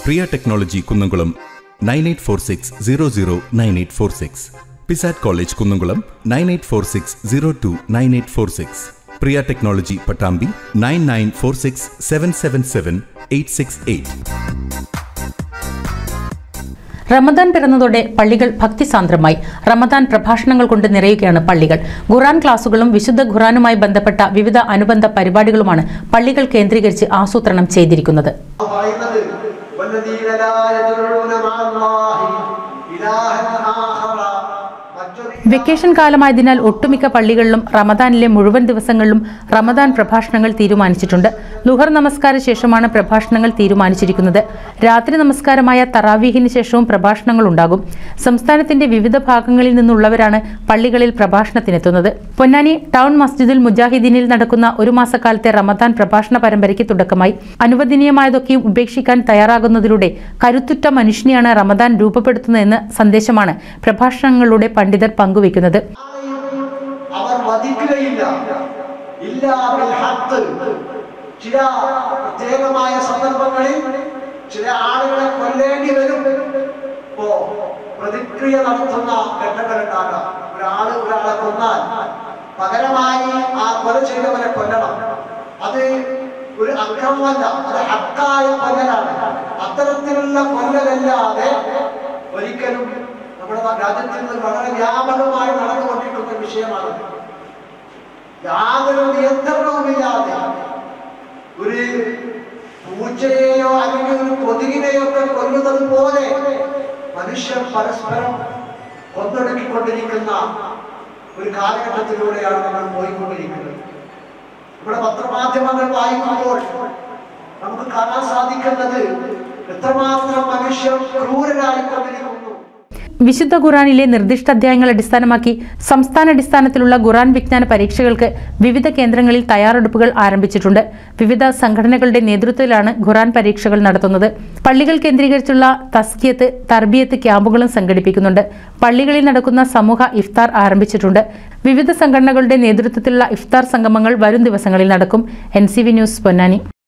പ്രിയ technology Kunnamkulam nine eight four six zero zero nine eight four six Pisat college Kunnamkulam nine eight four six zero two nine eight four six Priya technology Pattambi nine nine four six seven seven seven eight six eight Ramadan പിറന്നതോടെ പള്ളികൾ ഭക്തിസാന്ദ്രമായി റമദാൻ പ്രഭാഷണങ്ങൾ കൊണ്ട് നിറയുകയാണ് പള്ളികൾ ഖുറാൻ ക്ലാസുകളും വിശുദ്ധ ഖുറാനുമായി ബന്ധപ്പെട്ട വിവിധ അനുബന്ധ പരിപാടികളുമാണ് പള്ളികൾ കേന്ദ്രീകരിച്ച് ആസൂത്രണം ചെയ്തിരിക്കുന്നത് പറയുന്നത് والذين لا يدعون مع الله إلها آخر മറ്റൊരു വെക്കേഷൻ കാലമായതിനാൽ ഒട്ടുമിക്ക പള്ളികളിലും റമദാനിലെ മുഴുവൻ ദിവസങ്ങളിലും റമദാൻ പ്രഭാഷണങ്ങൾ തീരുമാനിച്ചിട്ടുണ്ട് ലുഹർ നമസ്കാര ശേഷമാണ് പ്രഭാഷണങ്ങൾ തീരുമാനിച്ചിരിക്കുന്നത് രാത്രി നമസ്കാരമായ തറാവീഹിന് ശേഷവും പ്രഭാഷണങ്ങൾ ഉണ്ടാകും സംസ്ഥാനത്തിന്റെ വിവിധ ഭാഗങ്ങളിൽ നിന്നുള്ളവരാണ് പള്ളികളിൽ പ്രഭാഷണത്തിനെത്തുന്നത് പൊന്നാനി ടൗൺ മസ്ജിദുൽ മുജാഹിദീനിൽ നടക്കുന്ന ഒരു മാസക്കാലത്തെ റമദാൻ പ്രഭാഷണ പരമ്പരയ്ക്ക് തുടക്കമായി അനുവദനീയമായതൊക്കെയും ഉപേക്ഷിക്കാൻ തയ്യാറാകുന്നതിലൂടെ കരുത്തുറ്റ മനുഷ്യനെയാണ് റമദാൻ രൂപപ്പെടുത്തുന്നതെന്ന സന്ദേശമാണ് പ്രഭാഷണങ്ങളിലൂടെ പണ്ഡിതർ പങ്കുവയ്ക്കുന്നത് അവർ വധിക്കുകയില്ല ഇല്ലാ ബിൽ ഹഖ്. ചില പ്രത്യേകമായ സന്ദർഭങ്ങളിൽ ചില ആളുകളെ കൊല്ലേണ്ടി വരും ഇപ്പോ പ്രതിക്രിയ നടത്തുന്ന ഘട്ടങ്ങളുണ്ടാകാം ഒരാള് ഒരാളെ കൊന്നാൽ പകരമായി ആ കൊല ചെയ്തവരെ കൊല്ലണം അത് ഒരു അക്രമമല്ല അത് ഹക്കായ കൊല്ലലാണ് അത്തരത്തിലുള്ള കൊല്ലലല്ലാതെ ഒരിക്കലും നമ്മുടെ രാജ്യത്തിൽ നിന്ന് വളരെ വ്യാപകമായി നടന്നുകൊണ്ടിരിക്കുന്ന ഒരു വിഷയമാണ് യാതൊരു നിയന്ത്രണവുമില്ലാതെ ഒരു പൂച്ചയെയോ അല്ലെങ്കിൽ ഒരു കൊതുകിനെയോ ഒക്കെ കൊല്ലുന്നത് പോലെ മനുഷ്യർ പരസ്പരം കൊന്നൊടുക്കിക്കൊണ്ടിരിക്കുന്ന ഒരു കാലഘട്ടത്തിലൂടെയാണ് നമ്മൾ പോയിക്കൊണ്ടിരിക്കുന്നത് ഇവിടെ പത്രമാധ്യമങ്ങൾ വായിക്കുമ്പോൾ നമുക്ക് കാണാൻ സാധിക്കുന്നത് എത്രമാത്രം മനുഷ്യർ ക്രൂരരായിക്കൊണ്ടിരിക്കുന്നു വിശുദ്ധ ഖുറാനിലെ നിർദ്ദിഷ്ട അധ്യായങ്ങൾ അടിസ്ഥാനമാക്കി സംസ്ഥാനാടിസ്ഥാനത്തിലുള്ള ഖുറാൻ വിജ്ഞാന പരീക്ഷകൾക്ക് വിവിധ കേന്ദ്രങ്ങളിൽ തയ്യാറെടുപ്പുകൾ ആരംഭിച്ചിട്ടുണ്ട് വിവിധ സംഘടനകളുടെ നേതൃത്വത്തിലാണ് ഖുറാൻ പരീക്ഷകൾ നടത്തുന്നത് പള്ളികൾ കേന്ദ്രീകരിച്ചുള്ള തസ്കിയത്ത് തർബിയത്ത് ക്യാമ്പുകളും സംഘടിപ്പിക്കുന്നുണ്ട് പള്ളികളിൽ നടക്കുന്ന സമൂഹ ഇഫ്താർ ആരംഭിച്ചിട്ടുണ്ട് വിവിധ സംഘടനകളുടെ നേതൃത്വത്തിലുള്ള ഇഫ്താർ സംഗമങ്ങൾ വരും ദിവസങ്ങളിൽ നടക്കും എൻ ന്യൂസ് പൊന്നാനി